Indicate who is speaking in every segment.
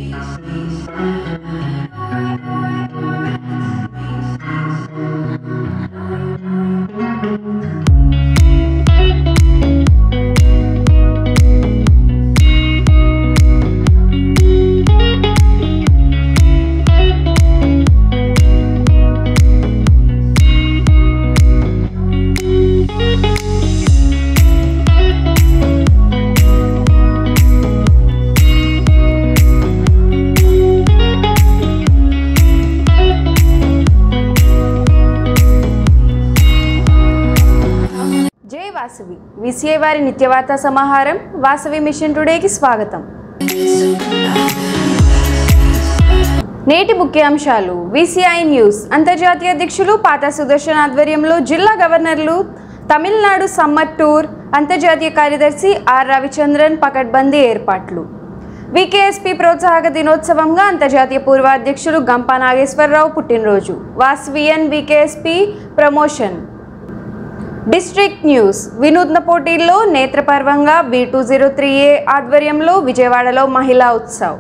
Speaker 1: జై వాసవి విసిఐ వారి నిత్యవార్తా సమాహారం వాసవి మిషన్ టుడేకి స్వాగతం నేటి ముఖ్యాంశాలు విసిఐ న్యూస్ అంతర్జాతీయ అధ్యక్షులు పాత సుదర్శన్ ఆధ్వర్యంలో జిల్లా గవర్నర్లు తమిళనాడు సమ్మర్ టూర్ అంతర్జాతీయ కార్యదర్శి ఆర్ రవిచంద్రన్ పకడ్బందీ ఏర్పాట్లు వికేఎస్పి ప్రోత్సాహక దినోత్సవంగా అంతర్జాతీయ పూర్వ అధ్యక్షులు గంపా నాగేశ్వరరావు పుట్టినరోజు వాస్వియన్ వికేఎస్పి ప్రమోషన్ డిస్ట్రిక్ట్ న్యూస్ వినూత్న పోటీల్లో నేత్రపర్వంగా B two zero three A ఆధ్వర్యంలో విజయవాడలో మహిళా ఉత్సవ్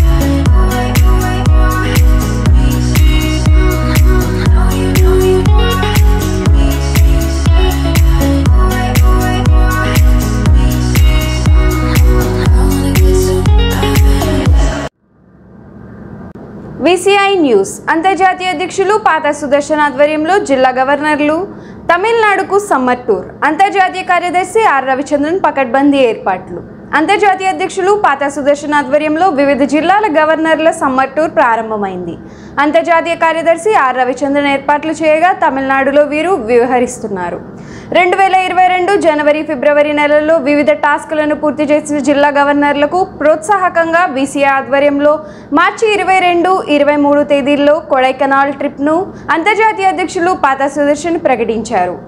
Speaker 1: విసిఐ న్యూస్ అంతర్జాతీయ అధ్యక్షులు పాత సుదర్శన్ ఆధ్వర్యంలో జిల్లా గవర్నర్లు తమిళనాడుకు సమ్మర్ టూర్ అంతర్జాతీయ కార్యదర్శి ఆర్ రవిచంద్రన్ పకడ్బందీ ఏర్పాట్లు అంతర్జాతీయ అధ్యక్షులు పాత సుదర్శన్ ఆధ్వర్యంలో వివిధ జిల్లాల గవర్నర్ల సమ్మర్ టూర్ ప్రారంభమైంది అంతర్జాతీయ కార్యదర్శి ఆర్ రవిచంద్రన్ ఏర్పాట్లు చేయగా తమిళనాడులో వీరు వ్యవహరిస్తున్నారు రెండు వేల ఇరవై రెండు జనవరి ఫిబ్రవరి నెలల్లో వివిధ టాస్క్లను పూర్తి చేసిన జిల్లా గవర్నర్లకు ప్రోత్సాహకంగా బీసీఐ ఆధ్వర్యంలో మార్చి ఇరవై రెండు ఇరవై మూడు తేదీల్లో కొడైకెనాల్ ట్రిప్ను అంతర్జాతీయ అధ్యక్షులు పాతా సుదర్శన్ ప్రకటించారు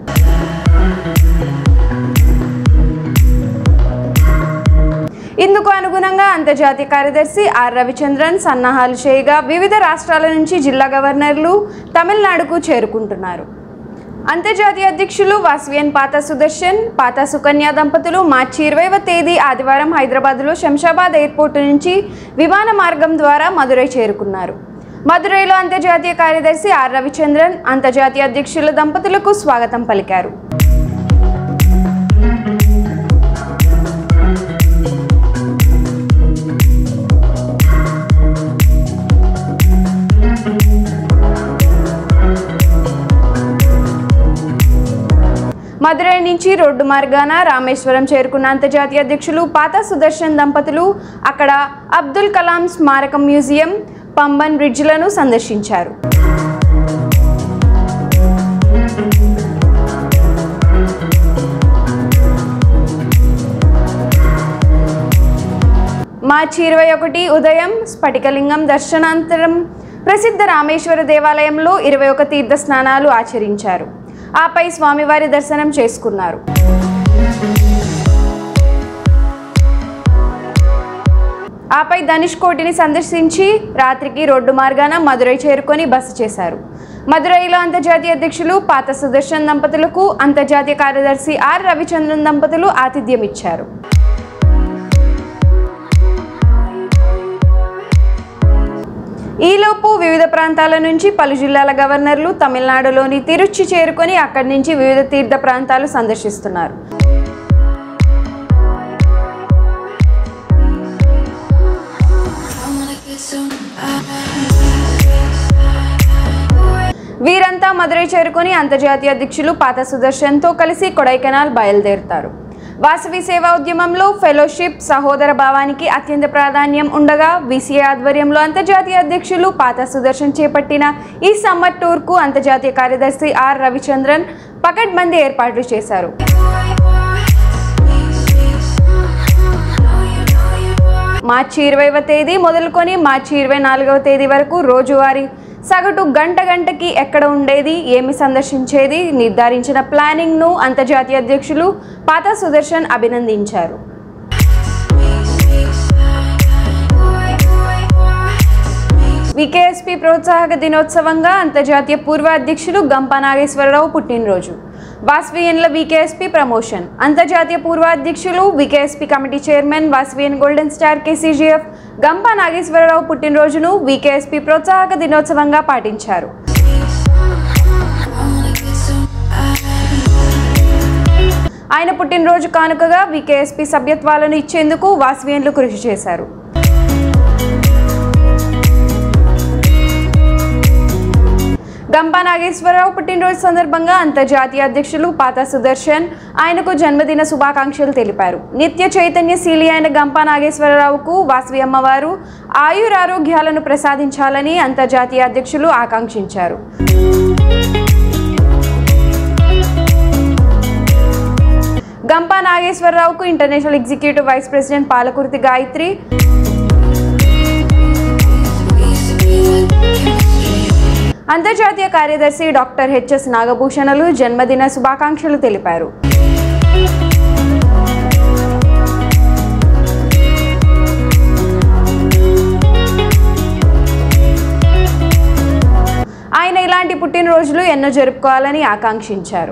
Speaker 1: ఇందుకు అనుగుణంగా అంతర్జాతీయ కార్యదర్శి ఆర్ రవిచంద్రన్ సన్నాహాలు చేయగా వివిధ రాష్ట్రాల నుంచి జిల్లా గవర్నర్లు తమిళనాడుకు చేరుకుంటున్నారు అంతర్జాతీయ అధ్యక్షులు వాస్వియన్ పాతా సుదర్శన్ పాతా సుకన్య దంపతులు మార్చి ఇరవైవ తేదీ ఆదివారం హైదరాబాద్లో శంషాబాద్ ఎయిర్పోర్ట్ నుంచి విమాన మార్గం ద్వారా మదురై చేరుకున్నారు మదురైలో అంతర్జాతీయ కార్యదర్శి ఆర్ రవిచంద్రన్ అంతర్జాతీయ అధ్యక్షుల దంపతులకు స్వాగతం పలికారు మదురై నుంచి రోడ్డు మార్గాన రామేశ్వరం చేరుకున్న అంతర్జాతీయ అధ్యక్షులు పాతా సుదర్శన్ దంపతులు అక్కడ అబ్దుల్ కలాం స్మారక మ్యూజియం పంబన్ బ్రిడ్జ్లను సందర్శించారు మార్చి ఇరవై ఒకటి ఉదయం స్ఫటికలింగం దర్శనాంతరం ప్రసిద్ధ రామేశ్వర దేవాలయంలో ఇరవై ఒక తీర్థ స్నానాలు ఆచరించారు ఆపై స్వామివారి దర్శనం చేసుకున్నారు ఆపై ధనుష్ కోటిని సందర్శించి రాత్రికి రోడ్డు మార్గాన మదురై చేరుకొని బస చేశారు మదురైలో అంతర్జాతీయ అధ్యక్షులు పాత సుదర్శన్ దంపతులకు అంతర్జాతీయ కార్యదర్శి ఆర్ రవిచంద్రన్ దంపతులు ఆతిథ్యం ఇచ్చారు ఈలోపు వివిధ ప్రాంతాల నుంచి పలు జిల్లాల గవర్నర్లు తమిళనాడులోని తిరుచి చేరుకొని అక్కడి నుంచి వివిధ తీర్థ ప్రాంతాలు సందర్శిస్తున్నారు వీరంతా మదురై చేరుకొని అంతర్జాతీయ అధ్యక్షులు పాత సుదర్శన్తో కలిసి కొడైకెనాల్ బయలుదేరుతారు వాసవి సేవా ఉద్యమంలో ఫెలోషిప్ సహోదర భావానికి అత్యంత ప్రాధాన్యం ఉండగా బీసీఏ ఆధ్వర్యంలో అంతర్జాతీయ అధ్యక్షులు పాత సుదర్శన్ చేపట్టిన ఈ సమ్మర్ టూర్కు అంతర్జాతీయ కార్యదర్శి ఆర్ రవిచంద్రన్ పకడ్బందీ ఏర్పాట్లు చేశారు మార్చి ఇరవైవ తేదీ మొదలుకొని మార్చి ఇరవై నాలుగవ తేదీ వరకు రోజువారీ సగటు గంట గంటకి ఎక్కడ ఉండేది ఏమి సందర్శించేది నిర్ధారించిన ప్లానింగ్ను అంతర్జాతీయ అధ్యక్షులు పాతా సుదర్శన్ అభినందించారు వికేఎస్పి ప్రోత్సాహక దినోత్సవంగా అంతర్జాతీయ పూర్వ అధ్యక్షులు గంపా నాగేశ్వరరావు పుట్టినరోజు వాస్వియన్ల వికేఎస్పి ప్రమోషన్ అంతర్జాతీయ పూర్వ అధ్యక్షులు వికేఎస్పి కమిటీ చైర్మన్ వాస్వియన్ golden star KCGF Gampa Nageswara Rao పుట్టినరోజును వికేఎస్పి ప్రోత్సాహక దినోత్సవంగా పాటించారు ఆయన పుట్టినరోజు కానుకగా వికేఎస్పి సభ్యత్వాలను ఇచ్చేందుకు వాస్వియన్లు కృషి చేశారు గంపా నాగేశ్వరరావు పుట్టినరోజు సందర్భంగా అంతర్జాతీయ అధ్యక్షులు పాత సుదర్శన్ ఆయనకు జన్మదిన శుభాకాంక్షలు తెలిపారు నిత్య చైతన్యశీలి అయిన గంపా నాగేశ్వరరావుకు వాసవి అమ్మవారు ఆయురారోగ్యాలను ప్రసాదించాలని అంతర్జాతీయ అధ్యక్షులు ఆకాంక్షించారు గంపా నాగేశ్వరరావుకు international executive vice president Palakurthi Gayatri అంతర్జాతీయ కార్యదర్శి డాక్టర్ హెచ్ఎస్ నాగభూషణలు జన్మదిన శుభాకాంక్షలు తెలిపారు ఆయన ఇలాంటి పుట్టినరోజులు ఎన్నో జరుపుకోవాలని ఆకాంక్షించారు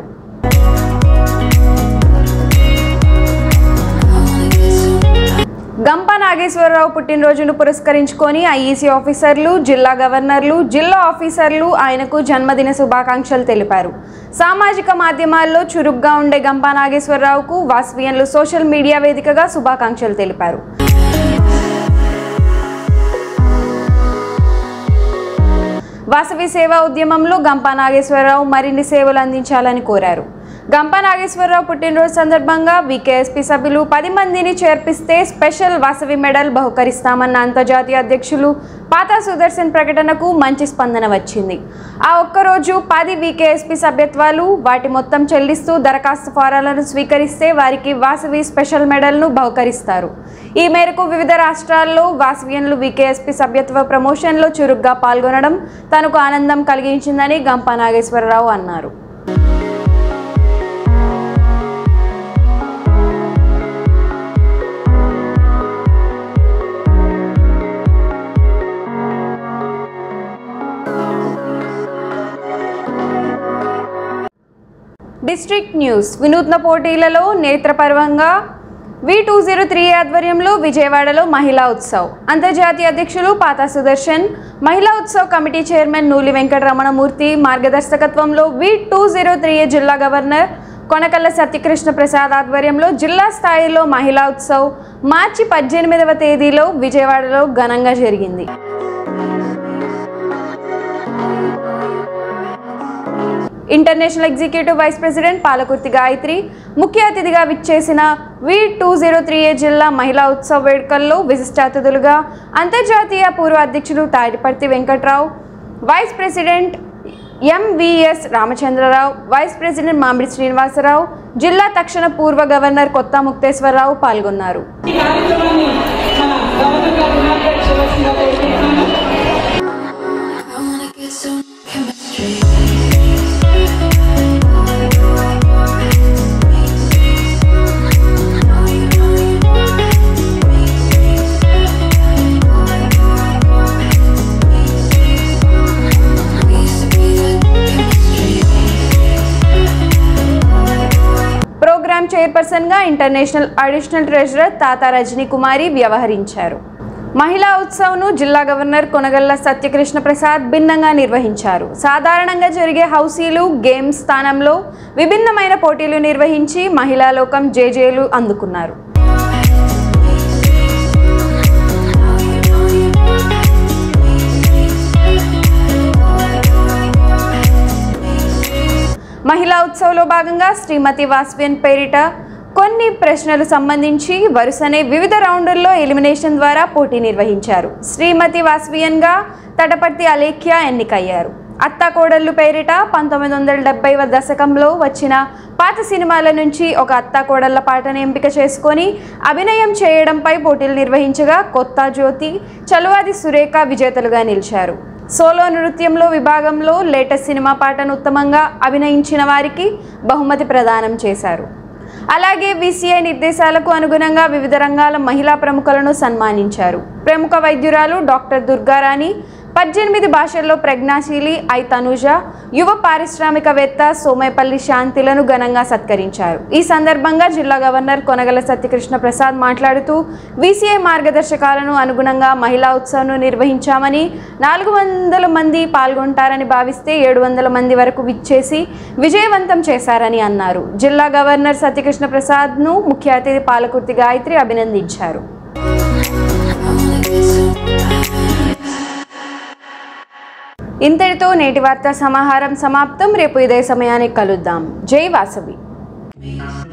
Speaker 1: గంప నాగేశ్వరరావు పుట్టినరోజును పురస్కరించుకొని ఐఈసీ ఆఫీసర్లు జిల్లా గవర్నర్లు జిల్లా ఆఫీసర్లు ఆయనకు జన్మదిన శుభాకాంక్షలు తెలిపారు సామాజిక మాధ్యమాల్లో చురుగ్గా ఉండే గంప నాగేశ్వరరావుకు వాస్వియన్లు సోషల్ మీడియా వేదికగా శుభాకాంక్షలు తెలిపారు వాసవి సేవా ఉద్యమంలో గంపా నాగేశ్వరరావు మరిన్ని సేవలు అందించాలని కోరారు గంపా నాగేశ్వరరావు పుట్టినరోజు సందర్భంగా వికేఎస్పీ సభ్యులు పది మందిని చేర్పిస్తే స్పెషల్ వాసవి మెడల్ బహుకరిస్తామన్న అంతర్జాతీయ అధ్యక్షులు పాతా సుదర్శన్ ప్రకటనకు మంచి స్పందన వచ్చింది ఆ ఒక్కరోజు పది వికేఎస్పీ సభ్యత్వాలు వాటి మొత్తం చెల్లిస్తూ దరఖాస్తు ఫారాలను స్వీకరిస్తే వారికి వాసవి స్పెషల్ మెడల్ను బహుకరిస్తారు ఈ మేరకు వివిధ రాష్ట్రాల్లో వాసవియన్లు వికేఎస్పీ సభ్యత్వ ప్రమోషన్లో చురుగ్గా పాల్గొనడం తనకు ఆనందం కలిగించిందని గంపా నాగేశ్వరరావు అన్నారు డిస్ట్రిక్ట్ న్యూస్ వినూత్న పోటీలలో నేత్రపర్వంగా వి టూ జీరో త్రీ ఆధ్వర్యంలో విజయవాడలో మహిళా ఉత్సవ్ అంతర్జాతీయ అధ్యక్షులు పాతా సుదర్శన్ మహిళా ఉత్సవ్ కమిటీ చైర్మన్ నూలి వెంకటరమణమూర్తి మార్గదర్శకత్వంలో వి టూ జీరో త్రీ జిల్లా గవర్నర్ కొనకల్ల సత్యకృష్ణ ప్రసాద్ ఆధ్వర్యంలో జిల్లా స్థాయిలో మహిళా ఉత్సవ్ మార్చి పద్దెనిమిదవ తేదీలో విజయవాడలో ఘనంగా జరిగింది international executive vice president Palakurthi Gayatri ముఖ్య అతిథిగా విచ్చేసిన V two zero three A జిల్లా మహిళా ఉత్సవ వేడుకల్లో విశిష్ట అతిథులుగా అంతర్జాతీయ పూర్వ అధ్యక్షులు Tatiparthi Venkat Rao vice president MVS Ramachandra Rao vice president Mamidi Srinivasa Rao జిల్లా తక్షణ పూర్వ గవర్నర్ కొత్త ముక్తేశ్వరరావు పాల్గొన్నారు
Speaker 2: ఈ కార్యక్రమాన్ని మన గవర్నర్ గారు ఇనాగ్రేట్ చేయవలసిందిగా కోరుతున్నాను.
Speaker 3: I wanna get some chemistry.
Speaker 1: Program చైర్పర్సన్గా international additional treasurer Tata Rajani కుమారి వ్యవహరించారు మహిళా ఉత్సవ్ను జిల్లా గవర్నర్ కొనగల్ల సత్యకృష్ణ ప్రసాద్ భిన్నంగా నిర్వహించారు సాధారణంగా జరిగే హౌసీలు గేమ్స్ స్థానంలో విభిన్నమైన పోటీలు నిర్వహించి మహిళా లోకం జేజేలు అందుకున్నారు మహిళా ఉత్సవ్లో భాగంగా శ్రీమతి వాస్వియన్ పేరిట కొన్ని ప్రశ్నలు సంబంధించి వరుసనే వివిధ రౌండుల్లో ఎలిమినేషన్ ద్వారా పోటీ నిర్వహించారు శ్రీమతి వాస్వియన్గా తటపర్తి అలేఖ్య ఎన్నికయ్యారు అత్త కోడళ్ళు పేరిట పంతొమ్మిది వందల డెబ్బైవ దశకంలో వచ్చిన పాత సినిమాల నుంచి ఒక అత్త కోడళ్ళ పాటను ఎంపిక చేసుకొని అభినయం చేయడంపై పోటీలు నిర్వహించగా కొత్త జ్యోతి చలువాది సురేఖ విజేతలుగా నిలిచారు సోలో నృత్యంలో విభాగంలో లేటెస్ట్ సినిమా పాటను ఉత్తమంగా అభినయించిన వారికి బహుమతి ప్రదానం చేశారు అలాగే విసిఐ నిర్దేశాలకు అనుగుణంగా వివిధ రంగాల మహిళా ప్రముఖులను సన్మానించారు ప్రముఖ వైద్యురాలు డాక్టర్ దుర్గారాణి పద్దెనిమిది భాషల్లో ప్రజ్ఞాశీలి ఐ తనుజ యువ పారిశ్రామికవేత్త సోమేపల్లి శాంతిలను ఘనంగా సత్కరించారు ఈ సందర్భంగా జిల్లా గవర్నర్ కొనగల సత్యకృష్ణ ప్రసాద్ మాట్లాడుతూ వీసీఐ మార్గదర్శకాలను అనుగుణంగా మహిళా ఉత్సవం నిర్వహించామని నాలుగు వందల మంది పాల్గొంటారని భావిస్తే ఏడు వందల మంది వరకు విచ్చేసి విజయవంతం చేశారని అన్నారు జిల్లా గవర్నర్ సత్యకృష్ణ ప్రసాద్ను ముఖ్య అతిథి పాలకుర్తి గాయత్రి అభినందించారు ఇంతటితో నేటి వార్తా సమాహారం సమాప్తం రేపు ఇదే సమయానికి కలుద్దాం జై వాసవి